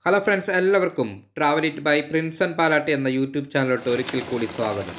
hello friends എല്ലാവർക്കും travel it by Prince and Palatty എന്ന YouTube ചാനലിലോട്ട് ഒരിക്കൽ കൂടി സ്വാഗതം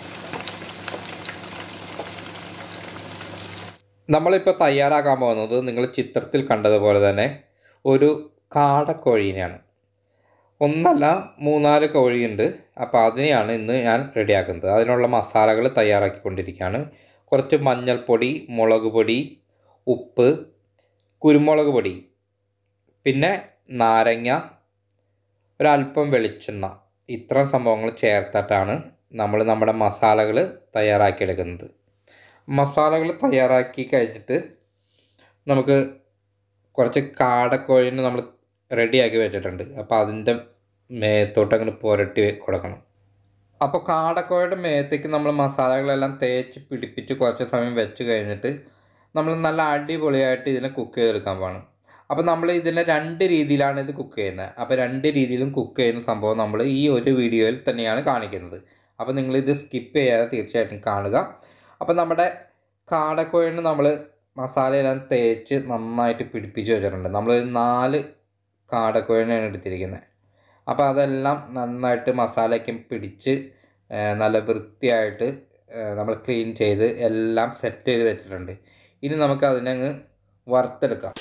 നമ്മളിപ്പോൾ തയ്യാറാക്കാൻ പോകുന്നത് നിങ്ങൾ ചിത്രത്തിൽ കണ്ടതുപോലെ തന്നെ ഒരു കാടക്കോഴീനെയാണ് ഒന്നല്ല മൂന്നാല് കോഴിയുണ്ട് അപ്പോൾ അതിനെയാണ് ഇന്ന് ഞാൻ റെഡിയാക്കുന്നത് അതിനുള്ള മസാലകൾ തയ്യാറാക്കിക്കൊണ്ടിരിക്കുകയാണ് കുറച്ച് മഞ്ഞൾപ്പൊടി മുളക് പൊടി ഉപ്പ് കുരുമുളക് പൊടി പിന്നെ നാരങ്ങ ഒരല്പം വെളിച്ചെണ്ണ ഇത്രയും സംഭവങ്ങൾ ചേർത്തിട്ടാണ് നമ്മൾ നമ്മുടെ മസാലകൾ തയ്യാറാക്കിയെടുക്കുന്നത് മസാലകൾ തയ്യാറാക്കി കഴിഞ്ഞിട്ട് നമുക്ക് കുറച്ച് കാടക്കോഴിനെ നമ്മൾ റെഡിയാക്കി വെച്ചിട്ടുണ്ട് അപ്പോൾ അതിൻ്റെ മേത്തോട്ട് അങ്ങനെ പുരട്ടി കൊടുക്കണം അപ്പോൾ കാടക്കോഴയുടെ മേത്തേക്ക് നമ്മൾ മസാലകളെല്ലാം തേച്ച് പിടിപ്പിച്ച് കുറച്ച് സമയം വെച്ച് കഴിഞ്ഞിട്ട് നമ്മൾ നല്ല അടിപൊളിയായിട്ട് ഇതിനെ കുക്ക് ചെയ്തെടുക്കാൻ പോകണം അപ്പോൾ നമ്മൾ ഇതിനെ രണ്ട് രീതിയിലാണ് ഇത് കുക്ക് ചെയ്യുന്നത് അപ്പോൾ രണ്ട് രീതിയിലും കുക്ക് ചെയ്യുന്ന സംഭവം നമ്മൾ ഈ ഒരു വീഡിയോയിൽ തന്നെയാണ് കാണിക്കുന്നത് അപ്പോൾ നിങ്ങളിത് സ്കിപ്പ് ചെയ്യാതെ തീർച്ചയായിട്ടും കാണുക അപ്പോൾ നമ്മുടെ കാടക്കോഴിന് നമ്മൾ മസാലയെല്ലാം തേച്ച് നന്നായിട്ട് പിടിപ്പിച്ച് വെച്ചിട്ടുണ്ട് നമ്മൾ നാല് കാടക്കോഴിനെയാണ് എടുത്തിരിക്കുന്നത് അപ്പോൾ അതെല്ലാം നന്നായിട്ട് മസാലയ്ക്ക് പിടിച്ച് നല്ല വൃത്തിയായിട്ട് നമ്മൾ ക്ലീൻ ചെയ്ത് എല്ലാം സെറ്റ് ചെയ്ത് വെച്ചിട്ടുണ്ട് ഇനി നമുക്ക് അതിനങ്ങ് വറുത്തെടുക്കാം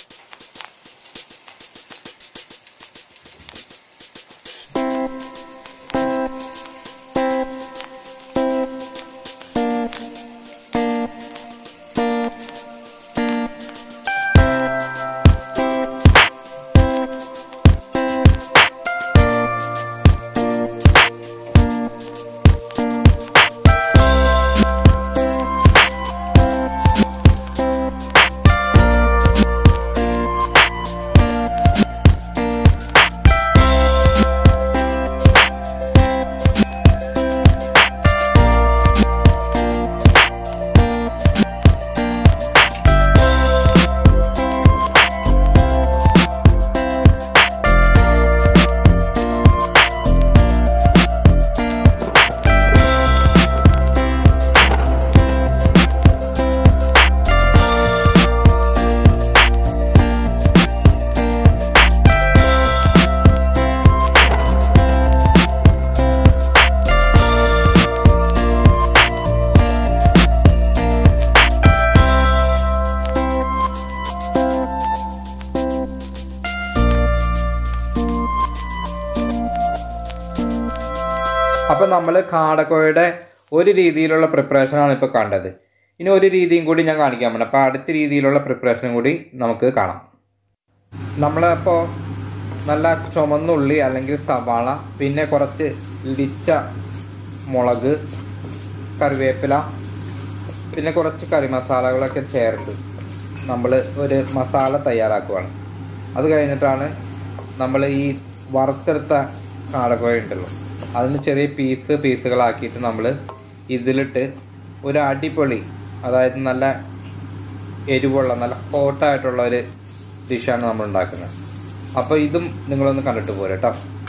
അപ്പോൾ നമ്മൾ കാടക്കോയുടെ ഒരു രീതിയിലുള്ള പ്രിപ്പറേഷനാണ് ഇപ്പോൾ കണ്ടത് ഇനി ഒരു രീതിയും കൂടി ഞാൻ കാണിക്കാൻ പോകണം അപ്പോൾ അടുത്ത രീതിയിലുള്ള പ്രിപ്പറേഷനും കൂടി നമുക്ക് കാണാം നമ്മളിപ്പോൾ നല്ല ചുമന്നുള്ളി അല്ലെങ്കിൽ സവാള പിന്നെ കുറച്ച് ഇടിച്ച മുളക് കറിവേപ്പില പിന്നെ കുറച്ച് കറി മസാലകളൊക്കെ ചേർത്ത് നമ്മൾ ഒരു മസാല തയ്യാറാക്കുവാണ് അത് കഴിഞ്ഞിട്ടാണ് നമ്മൾ ഈ വറുത്തെടുത്ത കാടക്കോഴ ഉണ്ടല്ലോ അതിന് ചെറിയ പീസ് പീസുകളാക്കിയിട്ട് നമ്മൾ ഇതിലിട്ട് ഒരു അടിപൊളി അതായത് നല്ല എരിവുള്ള നല്ല ഹോട്ടായിട്ടുള്ള ഒരു ഡിഷാണ് നമ്മൾ ഉണ്ടാക്കുന്നത് അപ്പോൾ ഇതും നിങ്ങളൊന്ന് കണ്ടിട്ട് പോരെ കേട്ടോ